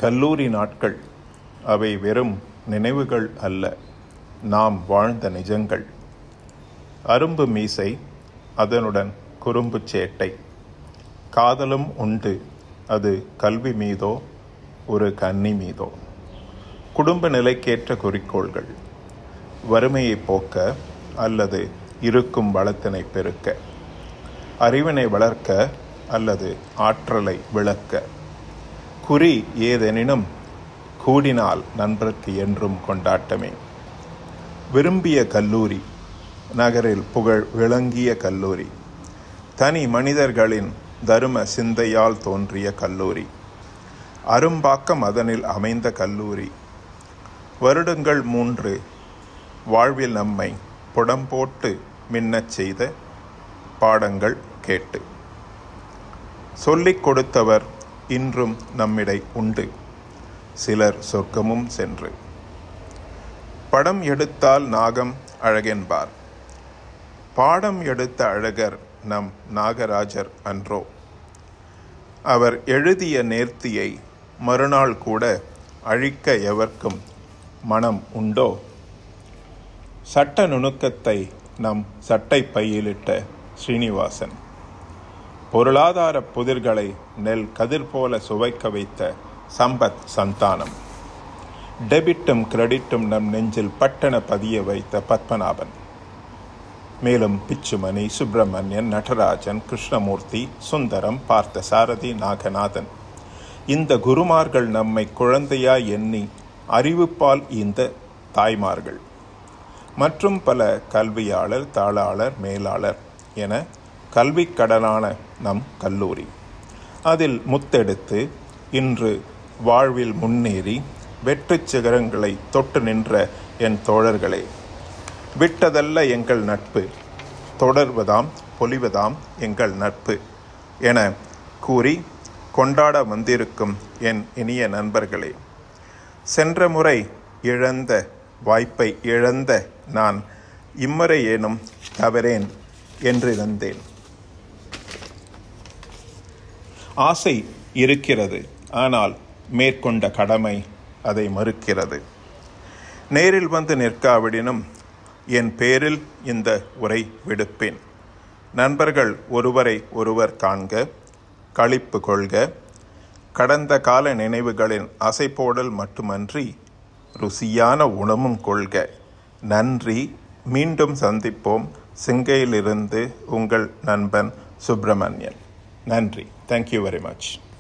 கல்லூரி நாட்கள் அவை வெறும் நினைவுகள் அல்ல நாம் வாழ்ந்த நிஜங்கள் அரும்பு மீசை அதனுடன் குறும்பு சேட்டை காதலும் உண்டு அது கல்வி மீதோ ஒரு கன்னி மீதோ குடும்ப நிலைக்கேற்ற குறிக்கோள்கள் வறுமையை போக்க அல்லது இருக்கும் வளத்தினை பெருக்க அறிவினை வளர்க்க அல்லது ஆற்றலை விளக்க குறி ஏதெனினும் கூடினால் நண்பர்க்கு என்றும் கொண்டாட்டமே விரும்பிய கல்லூரி நகரில் புகழ் விளங்கிய கல்லூரி தனி மனிதர்களின் தரும சிந்தையால் தோன்றிய கல்லூரி அரும்பாக்கம் அதனில் அமைந்த கல்லூரி வருடங்கள் மூன்று வாழ்வில் நம்மை புடம்போட்டு மின்னச் செய்த பாடங்கள் கேட்டு சொல்லிக் கொடுத்தவர் இன்றும் நம்மிடை உண்டு சிலர் சொர்க்கமும் சென்று படம் எடுத்தால் நாகம் அழகென்பார் பாடம் எடுத்த அழகர் நம் நாகராஜர் அன்றோ அவர் எழுதிய நேர்த்தியை மறுநாள் கூட அழிக்க எவர்க்கும் மனம் உண்டோ சட்ட நுணுக்கத்தை நம் சட்டை பையிலிட்ட ஸ்ரீனிவாசன் பொருளாதார புதிர்களை நெல் கதிர் போல சுவைக்க வைத்த சம்பத் சந்தானம் டெபிட்டும் கிரெடிட்டும் நம் நெஞ்சில் பட்டண பதிய வைத்த பத்மநாபன் மேலும் பிச்சுமணி சுப்பிரமணியன் நடராஜன் கிருஷ்ணமூர்த்தி சுந்தரம் பார்த்த சாரதி நாகநாதன் இந்த குருமார்கள் நம்மை குழந்தையாய் எண்ணி அறிவுப்பால் இந்த தாய்மார்கள் மற்றும் பல கல்வியாளர் தாளாளர் மேலாளர் என கல்வி கடனான நம் கல்லூரி அதில் முத்தெடுத்து இன்று வாழ்வில் முன்னேறி வெற்றி சிகரங்களை தொட்டு நின்ற என் தோழர்களே விட்டதல்ல எங்கள் நட்பு தொடர்வதாம் பொலிவதாம் எங்கள் நட்பு என கூறி கொண்டாட வந்திருக்கும் என் இனிய நண்பர்களே சென்ற முறை இழந்த வாய்ப்பை இழந்த நான் இம்முறை ஏனும் தவறேன் என்றிருந்தேன் ஆசை இருக்கிறது ஆனால் மேற்கொண்ட கடமை அதை மறுக்கிறது நேரில் வந்து நிற்காவிடினும் என் பேரில் இந்த உரை விடுப்பேன் நண்பர்கள் ஒருவரை ஒருவர் காண்க களிப்பு கொள்க கடந்த கால நினைவுகளின் அசைப்போடல் மட்டுமன்றி ருசியான உணவும் கொள்க நன்றி மீண்டும் சந்திப்போம் சிங்கையிலிருந்து உங்கள் நண்பன் சுப்பிரமணியன் நன்றி தேங்க்யூ வெரி மச்